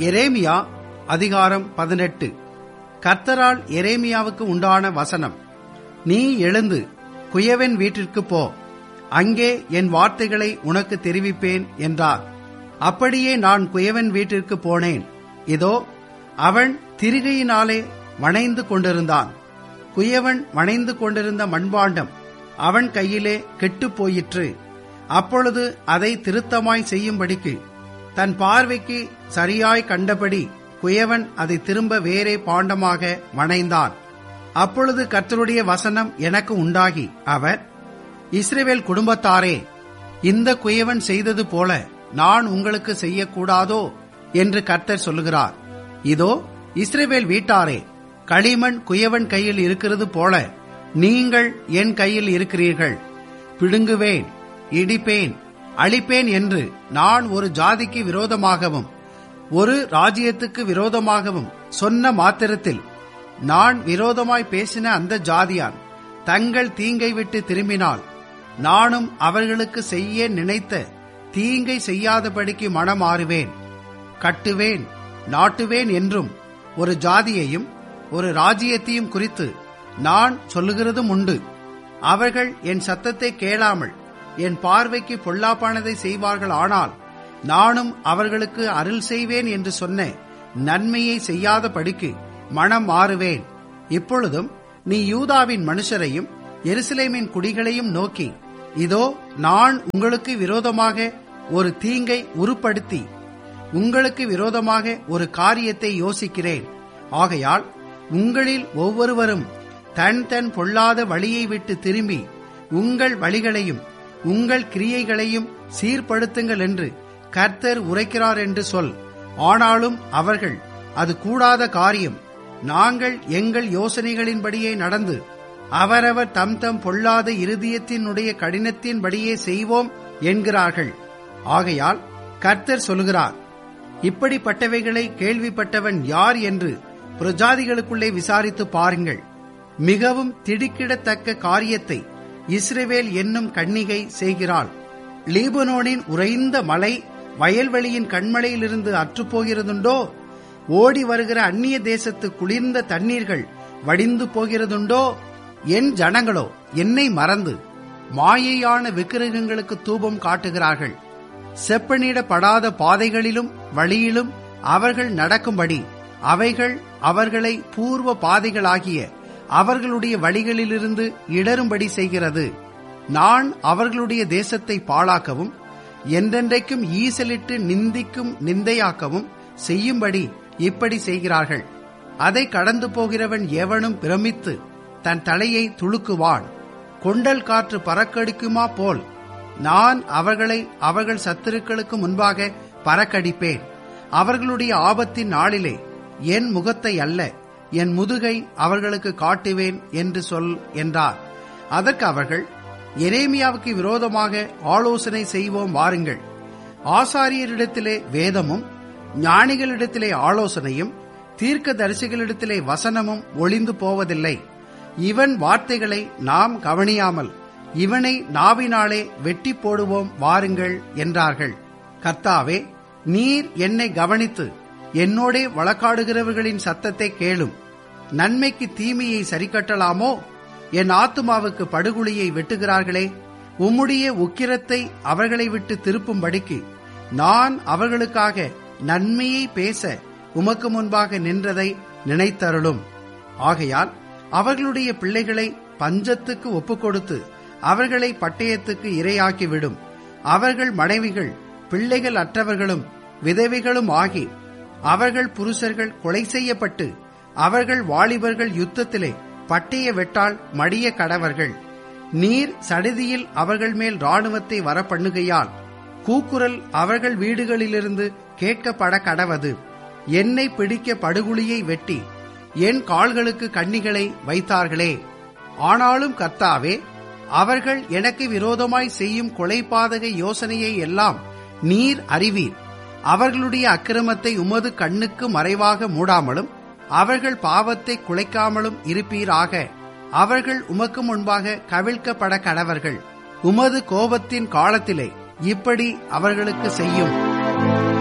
எரேமியா அதிகாரம் பதினெட்டு கர்த்தரால் எரேமியாவுக்கு உண்டான வசனம் நீ எழுந்து குயவன் வீட்டிற்கு போ அங்கே என் வார்த்தைகளை உனக்கு தெரிவிப்பேன் என்றார் அப்படியே நான் குயவன் வீட்டிற்கு போனேன் இதோ அவன் திரிகையினாலே வணைந்து கொண்டிருந்தான் குயவன் வணைந்து கொண்டிருந்த மண்பாண்டம் அவன் கையிலே கெட்டுப் போயிற்று அப்பொழுது அதை திருத்தமாய் செய்யும்படிக்கு தன் பார்வைக்கு சரியாய் கண்டபடி குயவன் அதை திரும்ப வேறே பாண்டமாக வணைந்தான் அப்பொழுது கர்த்தருடைய வசனம் எனக்கு உண்டாகி அவர் இஸ்ரேவேல் குடும்பத்தாரே இந்த குயவன் செய்தது போல நான் உங்களுக்கு செய்யக்கூடாதோ என்று கர்த்தர் சொல்லுகிறார் இதோ இஸ்ரேவேல் வீட்டாரே களிமண் குயவன் கையில் இருக்கிறது போல நீங்கள் என் கையில் இருக்கிறீர்கள் பிடுங்குவேன் இடிப்பேன் அழிப்பேன் என்று நான் ஒரு ஜாதிக்கு விரோதமாகவும் ஒரு ராஜ்யத்துக்கு விரோதமாகவும் சொன்ன மாத்திரத்தில் நான் விரோதமாய் பேசின அந்த ஜாதியான் தங்கள் தீங்கை விட்டு திரும்பினால் நானும் அவர்களுக்கு செய்ய நினைத்த தீங்கை செய்யாதபடிக்கு மனமாறுவேன் கட்டுவேன் நாட்டுவேன் என்றும் ஒரு ஜாதியையும் ஒரு ராஜ்யத்தையும் குறித்து நான் சொல்லுகிறதும் உண்டு அவர்கள் என் சத்தத்தை கேளாமல் என் பார்வைக்கு பொல்லாப்பானதை செய்வார்கள் ஆனால் நானும் அவர்களுக்கு அருள் செய்வேன் என்று சொன்ன நன்மையை செய்யாத படிக்கு மனம் மாறுவேன் இப்பொழுதும் நீ யூதாவின் மனுஷரையும் எருசலேமின் குடிகளையும் நோக்கி இதோ நான் உங்களுக்கு விரோதமாக ஒரு தீங்கை உருப்படுத்தி உங்களுக்கு விரோதமாக ஒரு காரியத்தை யோசிக்கிறேன் ஆகையால் உங்களில் ஒவ்வொருவரும் தன் தன் பொல்லாத வழியை விட்டு திரும்பி உங்கள் வழிகளையும் உங்கள் கிரியைகளையும் சீர்படுத்துங்கள் என்று கர்த்தர் உரைக்கிறார் என்று சொல் ஆனாலும் அவர்கள் அது கூடாத காரியம் நாங்கள் எங்கள் யோசனைகளின்படியே நடந்து அவரவர் தம் தம் பொல்லாத இருதயத்தினுடைய கடினத்தின்படியே செய்வோம் என்கிறார்கள் ஆகையால் கர்த்தர் சொல்கிறார் இப்படிப்பட்டவைகளை கேள்விப்பட்டவன் யார் என்று பிரஜாதிகளுக்குள்ளே விசாரித்து பாருங்கள் மிகவும் திடுக்கிடத்தக்க காரியத்தை இஸ்ரேவேல் என்னும் கன்னிகை செய்கிறாள் லீபனோனின் உறைந்த மலை வயல்வெளியின் கண்மலையிலிருந்து அற்றுப்போகிறதுண்டோ ஓடி வருகிற அந்நிய தேசத்து குளிர்ந்த தண்ணீர்கள் வடிந்து போகிறதுண்டோ என் ஜனங்களோ என்னை மறந்து மாயையான விக்கிரகங்களுக்கு தூபம் காட்டுகிறார்கள் செப்பனிடப்படாத பாதைகளிலும் வழியிலும் அவர்கள் நடக்கும்படி அவைகள் அவர்களை பூர்வ பாதைகளாகிய அவர்களுடைய வழிகளிலிருந்து இடரும்படி செய்கிறது நான் அவர்களுடைய தேசத்தை பாழாக்கவும் என்றென்றைக்கும் ஈசலிட்டு நிந்திக்கும் நிந்தையாக்கவும் செய்யும்படி இப்படி செய்கிறார்கள் அதை கடந்து போகிறவன் எவனும் பிரமித்து தன் தலையை துளுக்குவான் கொண்டல் காற்று பறக்கடிக்குமா போல் நான் அவர்களை அவர்கள் சத்துருக்களுக்கு முன்பாக பறக்கடிப்பேன் அவர்களுடைய ஆபத்தின் நாளிலே என் முகத்தை அல்ல என் முதுகை அவர்களுக்கு காட்டுவேன் என்று சொல் என்றார் அதற்கு அவர்கள் எரேமியாவுக்கு விரோதமாக ஆலோசனை செய்வோம் வாருங்கள் ஆசாரியரிடத்திலே வேதமும் ஞானிகளிடத்திலே ஆலோசனையும் தீர்க்க தரிசிகளிடத்திலே வசனமும் ஒளிந்து போவதில்லை இவன் வார்த்தைகளை நாம் கவனியாமல் இவனை நாவினாலே வெட்டி போடுவோம் வாருங்கள் என்றார்கள் கர்த்தாவே நீர் என்னை கவனித்து என்னோடே வழக்காடுகிறவர்களின் சத்தத்தை கேளும் நன்மைக்கு தீமையை சரிக்கட்டலாமோ என் ஆத்துமாவுக்கு படுகுழியை வெட்டுகிறார்களே உம்முடைய உக்கிரத்தை அவர்களை விட்டு திருப்பும்படிக்கு நான் அவர்களுக்காக நன்மையை பேச உமக்கு முன்பாக நின்றதை நினைத்தருளும் ஆகையால் அவர்களுடைய பிள்ளைகளை பஞ்சத்துக்கு ஒப்புக்கொடுத்து அவர்களை பட்டயத்துக்கு இரையாக்கிவிடும் அவர்கள் மனைவிகள் பிள்ளைகள் அற்றவர்களும் விதவைகளும் ஆகி அவர்கள் புருஷர்கள் கொலை செய்யப்பட்டு அவர்கள் வாலிபர்கள் யுத்தத்திலே பட்டய வெட்டால் மடிய கடவர்கள் நீர் சடுதியில் அவர்கள் மேல் ராணுவத்தை வரப்பண்ணுகையால் கூக்குரல் அவர்கள் வீடுகளிலிருந்து கேட்கப்பட கடவது என்னை பிடிக்க படுகுழியை வெட்டி என் கால்களுக்கு கண்ணிகளை வைத்தார்களே ஆனாலும் கர்த்தாவே அவர்கள் எனக்கு விரோதமாய் செய்யும் கொலைபாதக யோசனையை எல்லாம் நீர் அறிவீர் அவர்களுடைய அக்கிரமத்தை உமது கண்ணுக்கு மறைவாக மூடாமலும் அவர்கள் பாவத்தை குலைக்காமலும் இருப்பீராக அவர்கள் உமக்கு முன்பாக கவிழ்க்கப்பட கடவர்கள் உமது கோபத்தின் காலத்திலே இப்படி அவர்களுக்கு செய்யும்